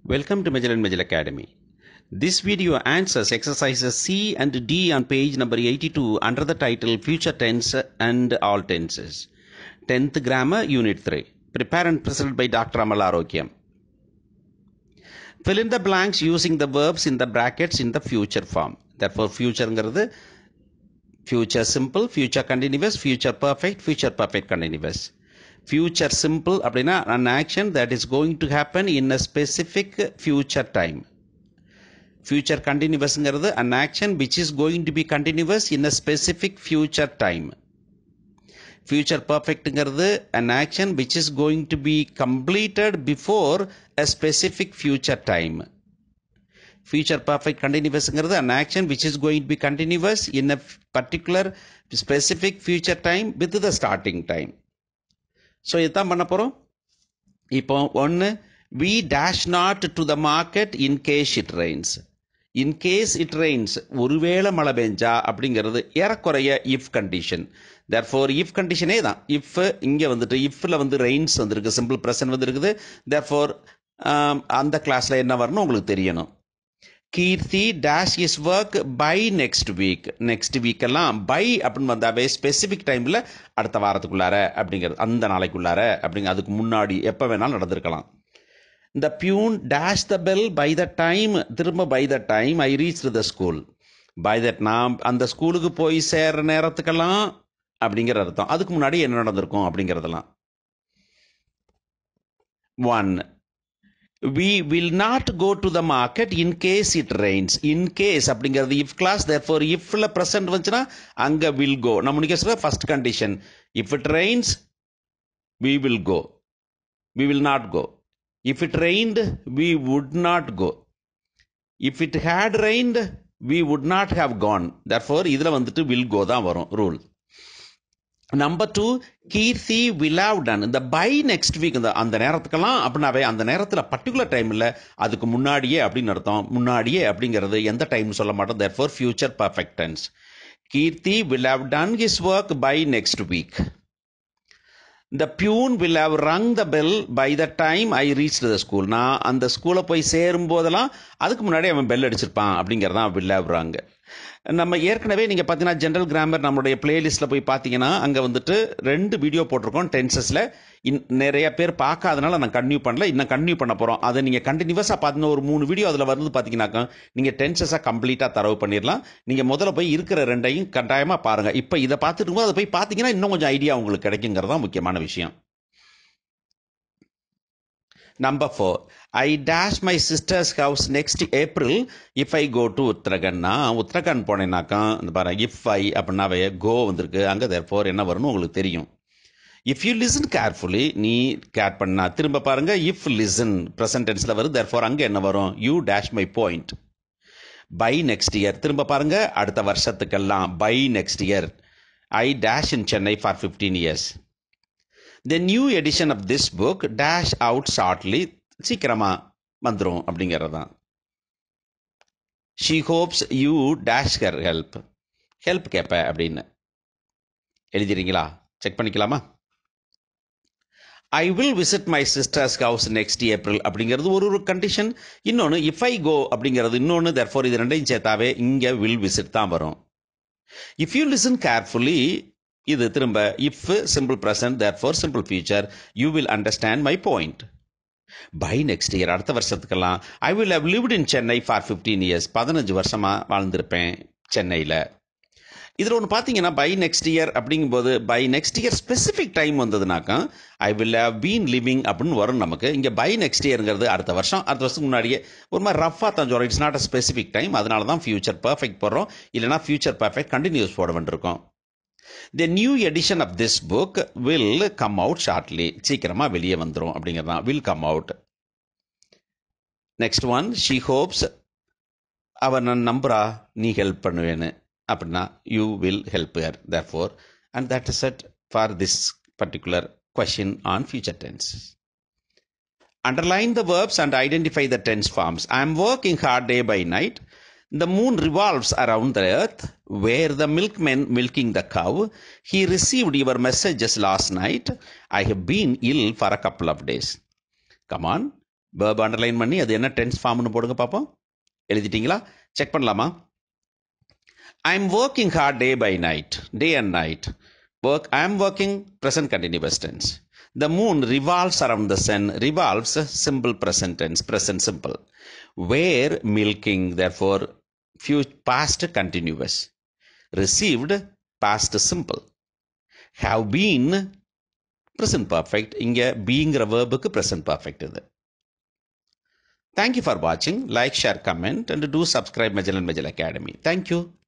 Welcome to Magellan Magellan Academy. This video answers exercises C and D on page number 82 under the title Future Tense and All Tenses. 10th Grammar Unit 3. Prepared and presented by Dr. Amal Arogyam. Fill in the blanks using the verbs in the brackets in the future form. Therefore, futureங்கிறது future simple, future continuous, future perfect, future perfect continuous. Future simple அப்படின்னா an action that is going to happen in a specific future time. Future continuousங்கிறது an action which is going to be continuous in a specific future time. Future perfectங்கிறது an action which is going to be completed before a specific future time. Future perfect continuousங்கிறது an action which is going to be continuous in a particular specific future time with the starting time. So இதுதான் பண்ண போகிறோம் இப்போ ஒன்று we dash not to the market in case it rains in case it rains ஒருவேளை மழை பெஞ்சா அப்படிங்கிறது ஏறக்குறைய if condition therefore if கண்டிஷனே தான் இஃப் இங்கே வந்துட்டு இஃப்பில் வந்து ரெயின்ஸ் வந்திருக்கு சிம்பிள் ப்ரெசன்ட் வந்துருக்குது தேர் ஃபோர் அந்த கிளாஸில் என்ன வரணும் உங்களுக்கு தெரியணும் Keerthi dash is work by next week next week எல்லாம் பை அப்படின்னு வந்தாவே ஸ்பெசிஃபிக் டைமில் அடுத்த வாரத்துக்குள்ளார அப்படிங்கிறது அந்த நாளைக்குள்ளார அப்படிங்க அதுக்கு முன்னாடி எப்போ வேணாலும் நடந்திருக்கலாம் இந்த peon dash the bell by the time திரும்ப by the time I reach the school by that நான் அந்த ஸ்கூலுக்கு போய் சேர்ற நேரத்துக்கெல்லாம் அப்படிங்கிற அர்த்தம் அதுக்கு முன்னாடி என்ன நடந்திருக்கும் அப்படிங்கிறதெல்லாம் one we will not go to the market in case it rains in case அப்படிங்கிறது இஃப் கிளாஸ் தேர் ஃபோர் இஃப்ல ப்ரெசன்ட் வந்துச்சுன்னா அங்கே வில் கோ நம்ம சொல்ல first condition if it rains we will go we will not go if it rained we would not go if it had rained we would not have gone therefore இதில் வந்துட்டு will go தான் வரும் rule number two கீர்த்தி will have done இந்த by next week இந்த அந்த நேரத்துக்கெல்லாம் அப்படின்னாவே அந்த நேரத்தில் பர்டிகுலர் டைம் இல்லை அதுக்கு முன்னாடியே அப்படின்னு அர்த்தம் முன்னாடியே அப்படிங்கிறது எந்த டைம் சொல்ல மாட்டோம் therefore future perfect tense Keerthi will have done his work by next week the peon will have rung the bell by the time I reach the school நான் அந்த ஸ்கூலை போய் சேரும் போதெல்லாம் அதுக்கு முன்னாடி அவன் பெல் அடிச்சிருப்பான் அப்படிங்கிறதான் வில் ஹவ் ரங் நம்ம ஏற்கனவே நீங்கள் பார்த்தீங்கன்னா ஜென்ரல் கிராமர் நம்மளுடைய பிளேலிஸ்ட்டில் போய் பார்த்தீங்கன்னா அங்கே வந்துட்டு ரெண்டு வீடியோ போட்டிருக்கோம் டென்சஸில் இன் நிறைய பேர் பார்க்காதனால நான் கன்டினியூ பண்ணல இன்னும் கன்டினியூ பண்ண போகிறோம் அதை நீங்கள் கண்டினியூஸாக பார்த்தீங்கன்னா ஒரு மூணு வீடியோ அதில் வந்து பார்த்தீங்கன்னாக்கா நீங்கள் டென்சஸாக கம்ப்ளீட்டாக தரவு பண்ணிடலாம் நீங்கள் முதல்ல போய் இருக்கிற ரெண்டையும் கட்டாயமாக பாருங்கள் இப்போ இதை பார்த்துட்டு இருக்கும்போது அதை போய் பார்த்தீங்கன்னா இன்னும் கொஞ்சம் ஐடியா உங்களுக்கு கிடைக்குங்கிறது தான் முக்கியமான விஷயம் number four I dash my sister's house next April if I go to உத்தரகண்ட்னா உத்தரகண்ட் போனேன்னாக்கா இந்த பாருங்க இஃப் ஐ அப்படின்னாவே கோ வந்திருக்கு அங்கே தேர் ஃபோர் என்ன வரும்னு உங்களுக்கு தெரியும் இஃப் யூ லிசன் கேர்ஃபுல்லி நீ கேர் பண்ணா திரும்ப பாருங்க இஃப் லிசன் ப்ரெசன்ட் டென்ஸில் வருது தேர் ஃபோர் அங்கே என்ன வரும் you dash my point by next year திரும்ப பாருங்க அடுத்த வருஷத்துக்கெல்லாம் by next year I dash in Chennai for fifteen years the new edition of this book dash out shortly சீக்கிரமாக வந்துடும் அப்படிங்கிறது தான் she hopes you dash her help help கேட்ப அப்படின்னு எழுதிறீங்களா செக் பண்ணிக்கலாமா I will visit my sister's house next April அப்படிங்கிறது ஒரு ஒரு கண்டிஷன் இன்னொன்று இஃப் ஐ கோ அப்படிங்கிறது இன்னொன்று தெர்ஃபோர் இது ரெண்டையும் சேர்த்தாவே இங்கே வில் விசிட் தான் வரும் இஃப் யூ லிசன் கேர்ஃபுல்லி இது திரும்ப if simple present therefore simple future you will understand my point by next year அடுத்த வருஷத்துக்கெல்லாம் I will have lived in Chennai for fifteen years பதினஞ்சு வருஷமாக வாழ்ந்திருப்பேன் சென்னையில் இதில் ஒன்று பார்த்தீங்கன்னா பை நெக்ஸ்ட் இயர் அப்படிங்கும்போது by next year specific time வந்ததுனாக்கா I will have been living அப்படின்னு வரும் நமக்கு இங்கே பை நெக்ஸ்ட் இயருங்கிறது அடுத்த வருஷம் அடுத்த வருஷத்துக்கு முன்னாடியே ஒரு மாதிரி ரஃபாக தான் சொல்கிறோம் it's not a specific time அதனால தான் ஃபியூச்சர் பர்ஃபெக்ட் போடுறோம் இல்லைனா ஃபியூச்சர் பர்ஃபெக்ட் கண்டினியூஸ் போட வேண்டியிருக்கோம் the new edition of this book will come out shortly சீக்கிரமாக வெளியே வந்துடும் அப்படிங்கிறது தான் will come out next one she hopes அவன் நான் நம்புறா நீ ஹெல்ப் பண்ணுவேன்னு அப்படின்னா you will help her therefore and that is it for this particular question on future tense underline the verbs and identify the tense forms I am working hard day by night The moon revolves around the earth, where the milkman milking the cow. He received your messages last night. I have been ill for a couple of days. Come on, verb underline பண்ணி அது என்ன tense ஃபார்ம்னு போடுங்க பார்ப்போம் எழுதிட்டீங்களா check பண்ணலாமா I am working hard day by night day and night work I am working present continuous tense The moon revolves around the sun, revolves simple present tense, present simple. Were milking, therefore, few past continuous. Received, past simple. Have been, present perfect. இங்க beingற verb present perfect இது. Thank you for watching. Like, share, comment and do subscribe Magellan Magellan Academy. Thank you.